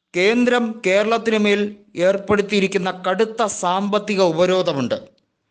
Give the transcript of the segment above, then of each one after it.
കേന്ദ്രം കേരളത്തിന് മേൽ ഏർപ്പെടുത്തിയിരിക്കുന്ന കടുത്ത സാമ്പത്തിക ഉപരോധമുണ്ട്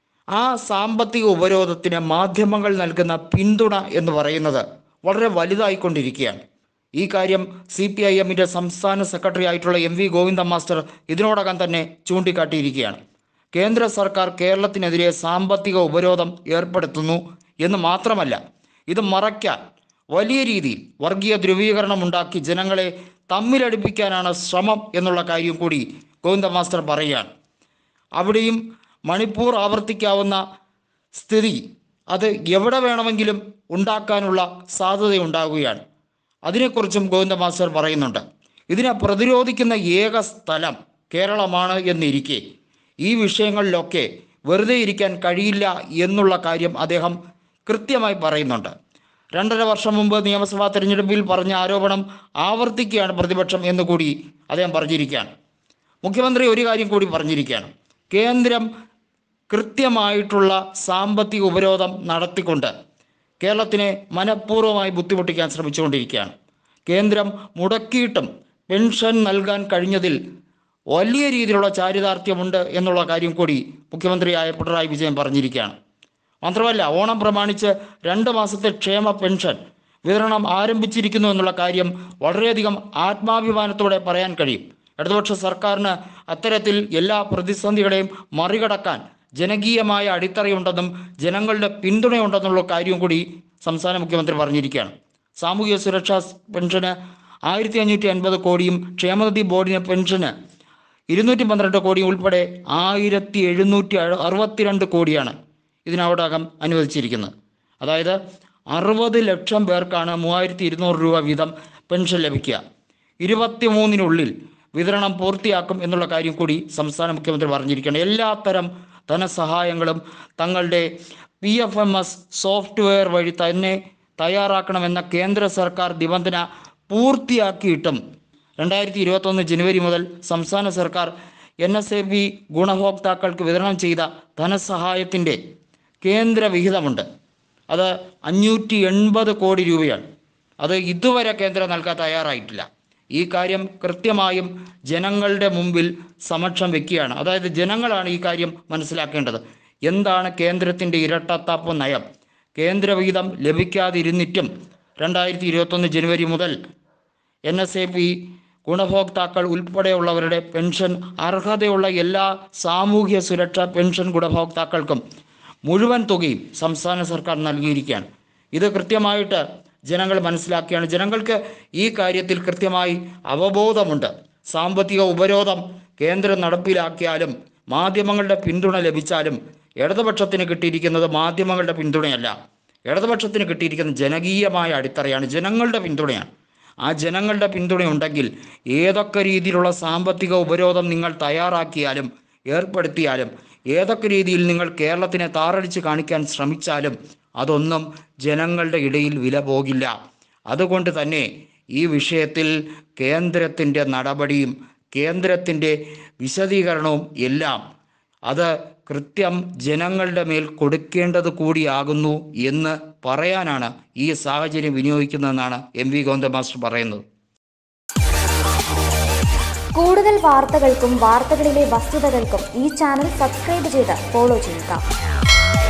ആ സാമ്പത്തിക ഉപരോധത്തിന് മാധ്യമങ്ങൾ നൽകുന്ന പിന്തുണ എന്ന് പറയുന്നത് വളരെ വലുതായിക്കൊണ്ടിരിക്കുകയാണ് ഈ കാര്യം സി പി ഐ എമ്മിൻ്റെ സംസ്ഥാന സെക്രട്ടറി ആയിട്ടുള്ള എം വി ഗോവിന്ദ മാസ്റ്റർ ഇതിനോടകം തന്നെ ചൂണ്ടിക്കാട്ടിയിരിക്കുകയാണ് കേന്ദ്ര സർക്കാർ കേരളത്തിനെതിരെ സാമ്പത്തിക ഉപരോധം ഏർപ്പെടുത്തുന്നു എന്ന് മാത്രമല്ല ഇത് മറയ്ക്കാൻ വലിയ രീതിയിൽ വർഗീയ ധ്രുവീകരണം ഉണ്ടാക്കി ജനങ്ങളെ തമ്മിലടിപ്പിക്കാനാണ് ശ്രമം എന്നുള്ള കാര്യം കൂടി ഗോവിന്ദ മാസ്റ്റർ പറയുകയാണ് അവിടെയും മണിപ്പൂർ ആവർത്തിക്കാവുന്ന സ്ഥിതി അത് എവിടെ വേണമെങ്കിലും ഉണ്ടാക്കാനുള്ള സാധ്യതയുണ്ടാകുകയാണ് അതിനെക്കുറിച്ചും ഗോവിന്ദ മാസ്റ്റർ പറയുന്നുണ്ട് ഇതിനെ പ്രതിരോധിക്കുന്ന ഏക സ്ഥലം കേരളമാണ് എന്നിരിക്കെ ഈ വിഷയങ്ങളിലൊക്കെ വെറുതെ ഇരിക്കാൻ കഴിയില്ല എന്നുള്ള കാര്യം അദ്ദേഹം കൃത്യമായി പറയുന്നുണ്ട് രണ്ടര വർഷം മുമ്പ് നിയമസഭാ തെരഞ്ഞെടുപ്പിൽ പറഞ്ഞ ആരോപണം ആവർത്തിക്കുകയാണ് പ്രതിപക്ഷം എന്ന് കൂടി അദ്ദേഹം പറഞ്ഞിരിക്കുകയാണ് മുഖ്യമന്ത്രി ഒരു കാര്യം കൂടി പറഞ്ഞിരിക്കുകയാണ് കേന്ദ്രം കൃത്യമായിട്ടുള്ള സാമ്പത്തിക ഉപരോധം നടത്തിക്കൊണ്ട് കേരളത്തിനെ മനഃപൂർവ്വമായി ബുദ്ധിമുട്ടിക്കാൻ ശ്രമിച്ചുകൊണ്ടിരിക്കുകയാണ് കേന്ദ്രം മുടക്കിയിട്ടും പെൻഷൻ നൽകാൻ കഴിഞ്ഞതിൽ വലിയ രീതിയിലുള്ള ചാരിതാർത്ഥ്യമുണ്ട് എന്നുള്ള കാര്യം കൂടി മുഖ്യമന്ത്രിയായ പിണറായി വിജയൻ പറഞ്ഞിരിക്കുകയാണ് മാത്രമല്ല ഓണം പ്രമാണിച്ച് രണ്ട് മാസത്തെ ക്ഷേമ പെൻഷൻ വിതരണം ആരംഭിച്ചിരിക്കുന്നു എന്നുള്ള കാര്യം വളരെയധികം ആത്മാഭിമാനത്തോടെ പറയാൻ കഴിയും ഇടതുപക്ഷ സർക്കാരിന് അത്തരത്തിൽ എല്ലാ പ്രതിസന്ധികളെയും മറികടക്കാൻ ജനകീയമായ അടിത്തറയുണ്ടെന്നും ജനങ്ങളുടെ പിന്തുണയുണ്ടെന്നുള്ള കാര്യം കൂടി സംസ്ഥാന മുഖ്യമന്ത്രി പറഞ്ഞിരിക്കുകയാണ് സാമൂഹിക സുരക്ഷാ പെൻഷന് ആയിരത്തി അഞ്ഞൂറ്റി അൻപത് കോടിയും ക്ഷേമനിധി ബോർഡിന് പെൻഷന് ഇരുന്നൂറ്റി പന്ത്രണ്ട് കോടി ഉൾപ്പെടെ ആയിരത്തി എഴുന്നൂറ്റി അറുപത്തിരണ്ട് കോടിയാണ് ഇതിനോടകം അനുവദിച്ചിരിക്കുന്നത് അതായത് അറുപത് ലക്ഷം പേർക്കാണ് മൂവായിരത്തി ഇരുന്നൂറ് രൂപ വീതം പെൻഷൻ ലഭിക്കുക ഇരുപത്തി മൂന്നിനുള്ളിൽ വിതരണം പൂർത്തിയാക്കും എന്നുള്ള കാര്യം കൂടി സംസ്ഥാന മുഖ്യമന്ത്രി പറഞ്ഞിരിക്കുകയാണ് എല്ലാത്തരം ധനസഹായങ്ങളും തങ്ങളുടെ P F M S software വഴി തന്നെ തയ്യാറാക്കണമെന്ന കേന്ദ്ര സർക്കാർ നിബന്ധന പൂർത്തിയാക്കിയിട്ടും രണ്ടായിരത്തി ഇരുപത്തൊന്ന് ജനുവരി മുതൽ സംസ്ഥാന സർക്കാർ എൻ എസ് എ ബി ഗുണഭോക്താക്കൾക്ക് വിതരണം ചെയ്ത ധനസഹായത്തിൻ്റെ കേന്ദ്ര വിഹിതമുണ്ട് അത് അഞ്ഞൂറ്റി എൺപത് കോടി രൂപയാണ് അത് ഇതുവരെ കേന്ദ്രം നൽകാൻ തയ്യാറായിട്ടില്ല ഈ കാര്യം കൃത്യമായും ജനങ്ങളുടെ മുമ്പിൽ സമക്ഷം വെക്കുകയാണ് അതായത് ജനങ്ങളാണ് ഈ കാര്യം മനസ്സിലാക്കേണ്ടത് എന്താണ് കേന്ദ്രത്തിൻ്റെ ഇരട്ടത്താപ്പ് നയം കേന്ദ്ര വിഹിതം ലഭിക്കാതിരുന്നിട്ടും രണ്ടായിരത്തി ഇരുപത്തൊന്ന് ജനുവരി മുതൽ എൻ എസ് എ പി ഗുണഭോക്താക്കൾ ഉൾപ്പെടെയുള്ളവരുടെ പെൻഷൻ അർഹതയുള്ള എല്ലാ സാമൂഹ്യ സുരക്ഷാ പെൻഷൻ ഗുണഭോക്താക്കൾക്കും മുഴുവൻ തുകയും സംസ്ഥാന സർക്കാർ നൽകിയിരിക്കുകയാണ് ഇത് കൃത്യമായിട്ട് ജനങ്ങൾ മനസ്സിലാക്കുകയാണ് ജനങ്ങൾക്ക് ഈ കാര്യത്തിൽ കൃത്യമായി അവബോധമുണ്ട് സാമ്പത്തിക ഉപരോധം കേന്ദ്രം നടപ്പിലാക്കിയാലും മാധ്യമങ്ങളുടെ പിന്തുണ ലഭിച്ചാലും ഇടതുപക്ഷത്തിന് കിട്ടിയിരിക്കുന്നത് മാധ്യമങ്ങളുടെ പിന്തുണയല്ല ഇടതുപക്ഷത്തിന് കിട്ടിയിരിക്കുന്നത് ജനകീയമായ അടിത്തറയാണ് ജനങ്ങളുടെ പിന്തുണയാണ് ആ ജനങ്ങളുടെ പിന്തുണയുണ്ടെങ്കിൽ ഏതൊക്കെ രീതിയിലുള്ള സാമ്പത്തിക ഉപരോധം നിങ്ങൾ തയ്യാറാക്കിയാലും ഏർപ്പെടുത്തിയാലും ഏതൊക്കെ രീതിയിൽ നിങ്ങൾ കേരളത്തിനെ താറടിച്ച് കാണിക്കാൻ ശ്രമിച്ചാലും അതൊന്നും ജനങ്ങളുടെ ഇടയിൽ വില പോകില്ല അതുകൊണ്ട് തന്നെ ഈ വിഷയത്തിൽ കേന്ദ്രത്തിൻ്റെ നടപടിയും കേന്ദ്രത്തിൻ്റെ വിശദീകരണവും എല്ലാം അത് കൃത്യം ജനങ്ങളുടെ മേൽ കൊടുക്കേണ്ടത് കൂടിയാകുന്നു എന്ന് പറയാനാണ് ഈ സാഹചര്യം വിനിയോഗിക്കുന്നതെന്നാണ് എം വി ഗോവിന്ദ മാസ്റ്റർ പറയുന്നത് കൂടുതൽ വാർത്തകൾക്കും വാർത്തകളിലെ വസ്തുതകൾക്കും ഈ ചാനൽ സബ്സ്ക്രൈബ് ചെയ്ത് ഫോളോ ചെയ്യുക